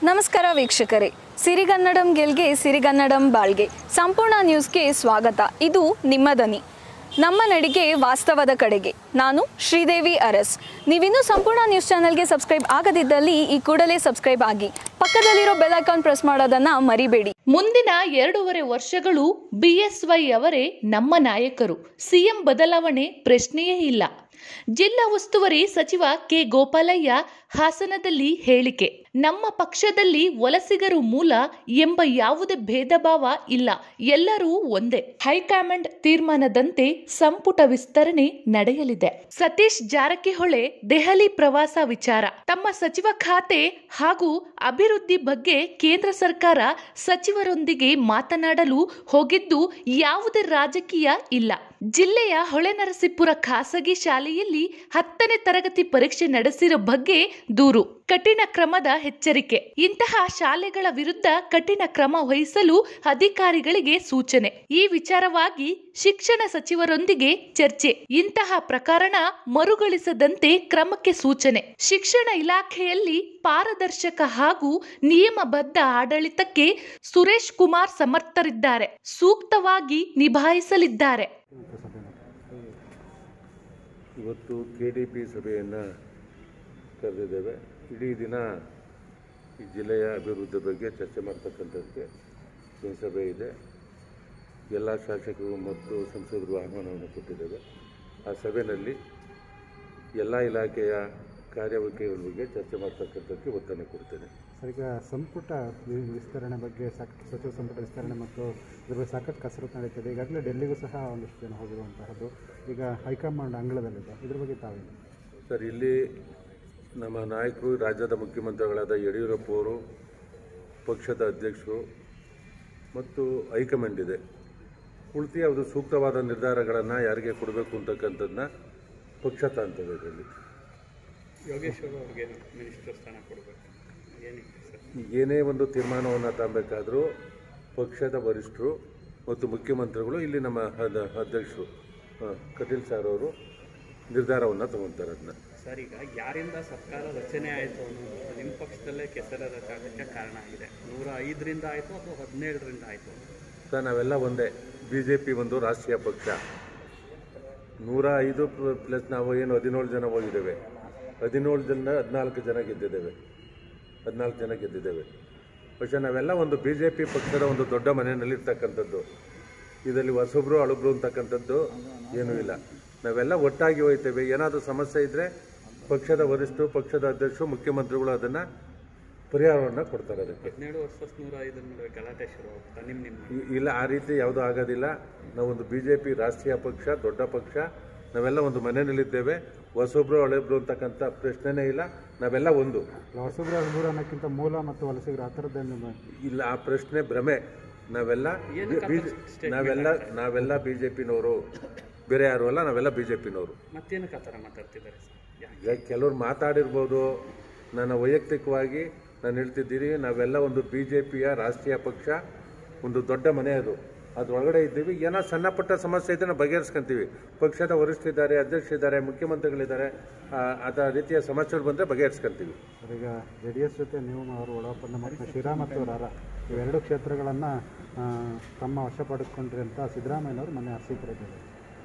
ನಮಸ್ಕಾರ ವೀಕ್ಷಕರೇ ಸಿರಿಗನ್ನಡಂ ಗೆಲ್ಗೆ ಸಿರಿಗನ್ನಡಂ ಬಾಳ್ಗೆ ಸಂಪೂರ್ಣ ನ್ಯೂಸ್ಗೆ ಸ್ವಾಗತ ಇದು ನಿಮ್ಮ ದನಿ ನಮ್ಮ ನಡಿಗೆ ವಾಸ್ತವದ ಕಡೆಗೆ ನಾನು ಶ್ರೀದೇವಿ ಅರಸ್ ನೀವಿನ್ನೂ ಸಂಪೂರ್ಣ ನ್ಯೂಸ್ ಚಾನೆಲ್ಗೆ ಸಬ್ಸ್ಕ್ರೈಬ್ ಆಗದಿದ್ದಲ್ಲಿ ಈ ಕೂಡಲೇ ಸಬ್ಸ್ಕ್ರೈಬ್ ಆಗಿ ಪಕ್ಕದಲ್ಲಿರೋ ಬೆಲ್ ಐಕಾನ್ ಪ್ರೆಸ್ ಮಾಡೋದನ್ನ ಮರಿಬೇಡಿ ಮುಂದಿನ ಎರಡೂವರೆ ವರ್ಷಗಳು ಬಿಎಸ್ವೈ ಅವರೇ ನಮ್ಮ ನಾಯಕರು ಸಿಎಂ ಬದಲಾವಣೆ ಪ್ರಶ್ನೆಯೇ ಇಲ್ಲ ಜಿಲ್ಲಾ ಉಸ್ತುವಾರಿ ಸಚಿವ ಕೆ ಗೋಪಾಲಯ್ಯ ಹಾಸನದಲ್ಲಿ ಹೇಳಿಕೆ ನಮ್ಮ ಪಕ್ಷದಲ್ಲಿ ವಲಸಿಗರು ಮೂಲ ಎಂಬ ಯಾವುದೇ ಭೇದ ಭಾವ ಇಲ್ಲ ಎಲ್ಲರೂ ಒಂದೇ ಹೈಕಮಾಂಡ್ ತೀರ್ಮಾನದಂತೆ ಸಂಪುಟ ವಿಸ್ತರಣೆ ನಡೆಯಲಿದೆ ಸತೀಶ್ ಜಾರಕಿಹೊಳಿ ದೆಹಲಿ ಪ್ರವಾಸ ವಿಚಾರ ತಮ್ಮ ಸಚಿವ ಖಾತೆ ಹಾಗೂ ಅಭಿವೃದ್ಧಿ ಬಗ್ಗೆ ಕೇಂದ್ರ ಸರ್ಕಾರ ಸಚಿವರೊಂದಿಗೆ ಮಾತನಾಡಲು ಹೋಗಿದ್ದು ಯಾವುದೇ ರಾಜಕೀಯ ಇಲ್ಲ ಜಿಲ್ಲೆಯ ಹೊಳೆನರಸೀಪುರ ಖಾಸಗಿ ಶಾಲೆಯಲ್ಲಿ ಹತ್ತನೇ ತರಗತಿ ಪರೀಕ್ಷೆ ನಡೆಸಿರೋ ಬಗ್ಗೆ ದೂರು ಕಠಿಣ ಕ್ರಮದ ಎಚ್ಚರಿಕೆ ಇಂತಹ ಶಾಲೆಗಳ ವಿರುದ್ಧ ಕಠಿಣ ಕ್ರಮ ವಹಿಸಲು ಅಧಿಕಾರಿಗಳಿಗೆ ಸೂಚನೆ ಈ ವಿಚಾರವಾಗಿ ಶಿಕ್ಷಣ ಸಚಿವರೊಂದಿಗೆ ಚರ್ಚೆ ಇಂತಹ ಪ್ರಕರಣ ಮರುಗಳಿಸದಂತೆ ಕ್ರಮಕ್ಕೆ ಸೂಚನೆ ಶಿಕ್ಷಣ ಇಲಾಖೆಯಲ್ಲಿ ಪಾರದರ್ಶಕ ಹಾಗೂ ನಿಯಮಬದ್ಧ ಆಡಳಿತಕ್ಕೆ ಸುರೇಶ್ ಕುಮಾರ್ ಸಮರ್ಥರಿದ್ದಾರೆ ಸೂಕ್ತವಾಗಿ ನಿಭಾಯಿಸಲಿದ್ದಾರೆ ಇವತ್ತು ಕೆ ಡಿ ಪಿ ಸಭೆಯನ್ನು ಕರೆದಿದ್ದೇವೆ ಇಡೀ ದಿನ ಈ ಜಿಲ್ಲೆಯ ಅಭಿವೃದ್ಧಿ ಬಗ್ಗೆ ಚರ್ಚೆ ಮಾಡ್ತಕ್ಕಂಥದ್ದಕ್ಕೆ ಈ ಸಭೆ ಇದೆ ಎಲ್ಲ ಶಾಸಕರು ಮತ್ತು ಸಂಸದರು ಆಹ್ವಾನವನ್ನು ಕೊಟ್ಟಿದ್ದೇವೆ ಆ ಸಭೆಯಲ್ಲಿ ಎಲ್ಲ ಇಲಾಖೆಯ ಕಾರ್ಯವೈಖರಿಗಳ ಬಗ್ಗೆ ಚರ್ಚೆ ಮಾಡ್ತಕ್ಕಂಥದ್ದಕ್ಕೆ ಒತ್ತನ್ನು ಕೊಡ್ತೇನೆ ಸರ್ ಈಗ ಸಂಪುಟ ವಿ- ವಿಸ್ತರಣೆ ಬಗ್ಗೆ ಸಾಕಷ್ಟು ಸಚಿವ ಸಂಪುಟ ವಿಸ್ತರಣೆ ಮತ್ತು ಇದ್ರ ಬಗ್ಗೆ ಸಾಕಷ್ಟು ಕಸರತ್ತು ನಡೀತಿದೆ ಈಗಾಗಲೇ ಡೆಲ್ಲಿಗೂ ಸಹ ಒಂದಿಷ್ಟು ಜನ ಹೋಗಿರುವಂತಹದ್ದು ಈಗ ಹೈಕಮಾಂಡ್ ಅಂಗಳದಲ್ಲಿದೆ ಇದ್ರ ಬಗ್ಗೆ ತಾವೇನು ಸರ್ ಇಲ್ಲಿ ನಮ್ಮ ನಾಯಕರು ರಾಜ್ಯದ ಮುಖ್ಯಮಂತ್ರಿಗಳಾದ ಯಡಿಯೂರಪ್ಪ ಅವರು ಪಕ್ಷದ ಅಧ್ಯಕ್ಷರು ಮತ್ತು ಹೈಕಮಾಂಡ್ ಇದೆ ಉಳಿತಿ ಅದು ಸೂಕ್ತವಾದ ನಿರ್ಧಾರಗಳನ್ನು ಯಾರಿಗೆ ಕೊಡಬೇಕು ಅಂತಕ್ಕಂಥದ್ದನ್ನ ಪಕ್ಷ ತಾಂತದೆ ಇದರಲ್ಲಿ ಯೋಗೇಶ್ವರ ಅವ್ರಿಗೆ ಮಿನಿಸ್ಟರ್ ಸ್ಥಾನ ಕೊಡಬೇಕು ಏನಿದೆ ಸರ್ ಏನೇ ಒಂದು ತೀರ್ಮಾನವನ್ನು ತಗೊಬೇಕಾದ್ರೂ ಪಕ್ಷದ ವರಿಷ್ಠರು ಮತ್ತು ಮುಖ್ಯಮಂತ್ರಿಗಳು ಇಲ್ಲಿ ನಮ್ಮ ಅದ- ಅಧ್ಯಕ್ಷರು ಆ, ಕಟೀಲ್ ಸರ್ ಅವರು ನಿರ್ಧಾರವನ್ನು ತಗೊತಾರೆ ಅದನ್ನ ಸರ್ ಈಗ ಯಾರಿಂದ ಸರ್ಕಾರ ರಚನೆ ಆಯಿತು ಅನ್ನೋದು ನಿಮ್ಮ ಪಕ್ಷದಲ್ಲೇ ಕೆಸರಾಗಕ್ಕೆ ಕಾರಣ ಆಗಿದೆ ನೂರ ಐದರಿಂದ ಆಯಿತು ಅಥವಾ ಹದಿನೇಳರಿಂದ ಆಯಿತು ಸರ್ ನಾವೆಲ್ಲ ಒಂದೇ ಬಿ ಜೆ ಪಿ ಒಂದು ರಾಷ್ಟ್ರೀಯ ಪಕ್ಷ ನೂರ ಐದು ಪ್ಲಸ್ ನಾವು ಏನು ಹದಿನೇಳು ಜನ ಹೋಗಿದ್ದೇವೆ ಹದಿನೇಳು ಜನ ಹದಿನಾಲ್ಕು ಜನ ಗೆದ್ದಿದ್ದೇವೆ ಹದಿನಾಲ್ಕು ಜನ ಗೆದ್ದಿದ್ದೇವೆ പക്ഷേ ನಾವೆಲ್ಲ ಒಂದು ಬಿ ಜೆ ಪಿ ಪಕ್ಷದ ಒಂದು ದೊಡ್ಡ ಮನೆಯಲ್ಲಿ ಇರ್ತಕ್ಕಂಥದ್ದು ಇದರಲ್ಲಿ ಹೊಸಬ್ರು ಅಳುಬ್ರು ಅಂತಕ್ಕಂಥದ್ದು ಏನೂ ಇಲ್ಲ ನಾವೆಲ್ಲ ಒಟ್ಟಾಗಿ ಹೋಗ್ತೇವೆ ಏನಾದರೂ ಸಮಸ್ಯೆ ಇದ್ದರೆ ಪಕ್ಷದ ವರಿಷ್ಠರು ಪಕ್ಷದ ಅಧ್ಯಕ್ಷರು ಮುಖ್ಯಮಂತ್ರಿಗಳು ಅದನ್ನು ಪರಿಹಾರವನ್ನು ಕೊಡ್ತಾರೆ ಅದಕ್ಕೆ ಹದಿನೇಳು ವರ್ಷ ನೂರ ಐದರ ನಡುವೆ ಗಲಾಟೆ ಶುರು ಆಗುತ್ತಾ ನಿಮ್ಮ ನಿಮ್ಮ ಇ- ಇಲ್ಲ ಆ ರೀತಿ ಯಾವುದೂ ಆಗೋದಿಲ್ಲ ನಾವೊಂದು ಬಿ ಜೆ ಪಿ ರಾಷ್ಟ್ರೀಯ ಪಕ್ಷ ದೊಡ್ಡ ಪಕ್ಷ ನಾವೆಲ್ಲ ಒಂದು ಮನೆಯಲ್ಲಿದ್ದೇವೆ ಹೊಸೊಬ್ರು ಹಳೆಬ್ರು ಅಂತಕ್ಕಂಥ ಪ್ರಶ್ನೆನೇ ಇಲ್ಲ ನಾವೆಲ್ಲ ಒಂದು ಹೊಸಬ್ರು ಹಳಬರು ಅನ್ನೋಕ್ಕಿಂತ ಮೂಲ ಮತ್ತು ವಲಸಿಗರು ಆ ಥರದ್ದೇನು ಇಲ್ಲ ಆ ಪ್ರಶ್ನೆ ಭ್ರಮೆ ನಾವೆಲ್ಲ ಬಿ- ಬಿ- ನಾವೆಲ್ಲ ನಾವೆಲ್ಲ ಬಿ ಜೆ ಪಿನವರು ಬೇರೆ ಯಾರು ಅಲ್ಲ ನಾವೆಲ್ಲ ಬಿ ಜೆ ಪಿನವರು ಮತ್ತೇನಕ್ಕೆ ಆ ಥರ ಮಾತಾಡ್ತಿದ್ದಾರೆ ಸರ್ ಯಾಕೆ ಈಗ ಕೆಲವ್ರು ಮಾತಾಡಿರ್ಬೋದು ನನ್ನ ವೈಯಕ್ತಿಕವಾಗಿ ನಾನು ಹೇಳ್ತಿದ್ದೀನಿ ನಾವೆಲ್ಲ ಒಂದು ಬಿ ಜೆ ಪಿಯ ರಾಷ್ಟ್ರೀಯ ಪಕ್ಷ ಒಂದು ದೊಡ್ಡ ಮನೆ ಅದು ಅದ್ರೊಳಗಡೆ ಇದ್ದೀವಿ ಏನೋ ಸಣ್ಣ ಪುಟ್ಟ ಸಮಸ್ಯೆ ಇದ್ದರೆ ನಾವು ಬಗೆಹರಿಸ್ಕೊಂತೀವಿ ಪಕ್ಷದ ವರಿಷ್ಠರಿದ್ದಾರೆ ಅಧ್ಯಕ್ಷರಿದ್ದಾರೆ ಮುಖ್ಯಮಂತ್ರಿಗಳಿದ್ದಾರೆ ಆ, ಅದ ರೀತಿಯ ಸಮಸ್ಯೆಗಳು ಬಂದರೆ ಬಗೆಹರಿಸ್ಕೊಂತೀವಿ ಸರ್ ಈಗ ಜೆ ಡಿ ಎಸ್ ಜೊತೆ ನೀವು ಅವರು ಒಳ ಒಪ್ಪಂದ ಮಾಡ್ಕೊಂಡು ಶಿರಾ ಮತ್ತು ರಾರ ಇವೆರಡು ಕ್ಷೇತ್ರಗಳನ್ನು ತಮ್ಮ ವಶಪಡಿಸ್ಕೊಂಡ್ರಿ ಅಂತ ಸಿದ್ದರಾಮಯ್ಯನವರು ಮೊನ್ನೆ ಅರ್ಸಿ ಕರೆದಿದ್ದಾರೆ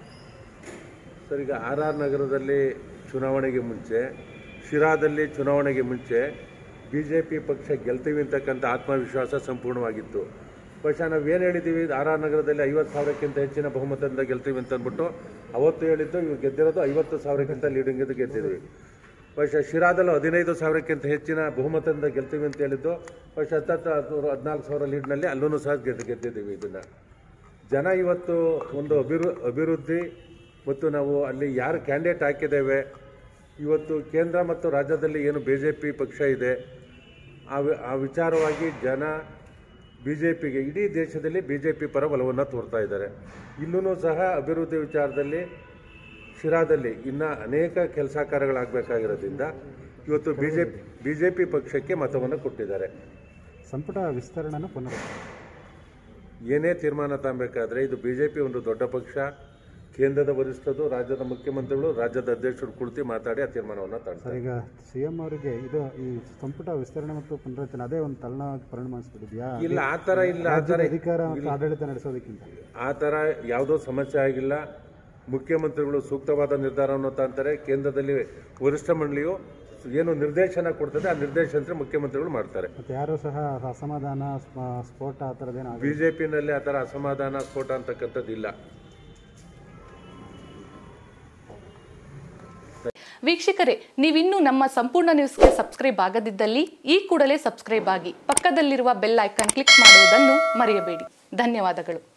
ಸರ್ ಈಗ ಆರ್ ಆರ್ ನಗರದಲ್ಲಿ ಚುನಾವಣೆಗೆ ಮುಂಚೆ ಶಿರಾದಲ್ಲಿ ಚುನಾವಣೆಗೆ ಮುಂಚೆ ಬಿ ಜೆ ಪಿ ಪಕ್ಷ ಗೆಲ್ತೀವಿ ಅಂತಕ್ಕಂಥ ಆತ್ಮವಿಶ್ವಾಸ ಸಂಪೂರ್ಣವಾಗಿತ್ತು പക്ഷേ ನಾವು ಏನು ಹೇಳಿದ್ದೀವಿ ಆರ್ ಆರ್ ನಗರದಲ್ಲಿ ಐವತ್ತು ಸಾವಿರಕ್ಕಿಂತ ಹೆಚ್ಚಿನ ಬಹುಮತದಿಂದ ಗೆಲ್ತೀವಿ ಅಂತ ಅಂದ್ಬಿಟ್ಟು ಅವತ್ತು ಹೇಳಿದ್ದು ಇವು ಗೆದ್ದಿರೋದು ಐವತ್ತು ಸಾವಿರಕ್ಕಿಂತ ಲೀಡಿಂಗ್ ಇದು ಗೆದ್ದಿದ್ವಿ പക്ഷേ ಶಿರಾದಲ್ಲೂ ಹದಿನೈದು ಸಾವಿರಕ್ಕಿಂತ ಹೆಚ್ಚಿನ ಬಹುಮತದಿಂದ ಗೆಲ್ತೀವಿ ಅಂತ ಹೇಳಿದ್ದು പക്ഷೇ ಹತ್ತತ್ತು ಹದಿಮೂರು ಹದಿನಾಲ್ಕು ಸಾವಿರ ಲೀಡ್ನಲ್ಲಿ ಅಲ್ಲೂ ಸಹ ಗೆದ್ದು ಗೆದ್ದಿದ್ದೀವಿ ಇದನ್ನು ಜನ ಇವತ್ತು ಒಂದು ಅಭಿವೃ ಅಭಿವೃದ್ಧಿ ಮತ್ತು ನಾವು ಅಲ್ಲಿ ಯಾರು ಕ್ಯಾಂಡಿಡೇಟ್ ಹಾಕಿದ್ದೇವೆ ಇವತ್ತು ಕೇಂದ್ರ ಮತ್ತು ರಾಜ್ಯದಲ್ಲಿ ಏನು ಬಿ ಜೆ ಪಿ ಪಕ್ಷ ಇದೆ ಆ ವಿ- ಆ ವಿಚಾರವಾಗಿ ಜನ ಬಿ ಜೆ ಪಿಗೆ ಇಡೀ ದೇಶದಲ್ಲಿ ಬಿ ಜೆ ಪಿ ಪರ ಒಲವನ್ನು ತೋರ್ತಾ ಇದ್ದಾರೆ ಇಲ್ಲೂ ಸಹ ಅಭಿವೃದ್ಧಿ ವಿಚಾರದಲ್ಲಿ ಶಿರಾದಲ್ಲಿ ಇನ್ನೂ ಅನೇಕ ಕೆಲಸ ಕಾರ್ಯಗಳಾಗಬೇಕಾಗಿರೋದ್ರಿಂದ ಇವತ್ತು B J P B J P ಪಕ್ಷಕ್ಕೆ ಮತವನ್ನು ಕೊಟ್ಟಿದ್ದಾರೆ ಸಂಪುಟ ವಿಸ್ತರಣೆನೂ ಪುನರ್ ಏನೇ ತೀರ್ಮಾನ ತಗೊಬೇಕಾದ್ರೆ ಇದು ಬಿ ಜೆ ಪಿ ಒಂದು ದೊಡ್ಡ ಪಕ್ಷ ಕೇಂದ್ರದ ವರಿಷ್ಠರು ರಾಜ್ಯದ ಮುಖ್ಯಮಂತ್ರಿಗಳು ರಾಜ್ಯದ ಅಧ್ಯಕ್ಷರು ಕುಳಿತು ಮಾತಾಡಿ ಆ ತೀರ್ಮಾನವನ್ನು ಸರ್ ತಗೊಳ್ತಾರೆ ಈಗ ಸಿ ಎಂ ಅವರಿಗೆ ಇದು ಈ ಸಂಪುಟ ವಿಸ್ತರಣೆ ಮತ್ತು ಪುನರಚನೆ ಅದೇ ಒಂದು ತಲೆನೋವಾಗಿ ಪರಿಣಮಿಸ್ಬಿಟ್ಟಿದೆಯಾ ಇಲ್ಲ ಆ ಥರ ಇಲ್ಲ ಆ ಥರ ರಾಜ್ಯದ ಅಧಿಕಾರ ಮತ್ತು ಆಡಳಿತ ನಡೆಸೋದಕ್ಕಿಂತ ಆ ಥರ ಯಾವುದೋ ಸಮಸ್ಯೆ ಆಗಿಲ್ಲ ಮುಖ್ಯಮಂತ್ರಿಗಳು ಸೂಕ್ತವಾದ ನಿರ್ಧಾರವನ್ನು ತಂತಾರೆ ಕೇಂದ್ರದಲ್ಲಿ ವರಿಷ್ಠ ಮಂಡಳಿಯು ಏನು ನಿರ್ದೇಶನ ಕೊಡ್ತದೆ ಆ ನಿರ್ದೇಶನ ಮುಖ್ಯಮಂತ್ರಿಗಳು ಮಾಡ್ತಾರೆ ಮತ್ತು ಯಾರು ಸಹ ಅಸಮಾಧಾನ ಸ್ಪ- ಸ್ಫೋಟ ಆ ಥರದ್ದೇನು ಬಿ ಜೆ ಪಿನಲ್ಲಿ ಆ ಥರ ಅಸಮಾಧಾನ ಸ್ಫೋಟ ಅಂತಕ್ಕಂಥದ್ದಿಲ್ಲ ವೀಕ್ಷಕರೇ ನೀವಿನ್ನೂ ನಮ್ಮ ಸಂಪೂರ್ಣ ನ್ಯೂಸ್ಗೆ ಸಬ್ಸ್ಕ್ರೈಬ್ ಆಗದಿದ್ದಲ್ಲಿ ಈ ಕೂಡಲೇ ಸಬ್ಸ್ಕ್ರೈಬ್ ಆಗಿ ಪಕ್ಕದಲ್ಲಿರುವ ಬೆಲ್ ಐಕಾನ್ ಕ್ಲಿಕ್ ಮಾಡುವುದನ್ನು ಮರೆಯಬೇಡಿ ಧನ್ಯವಾದಗಳು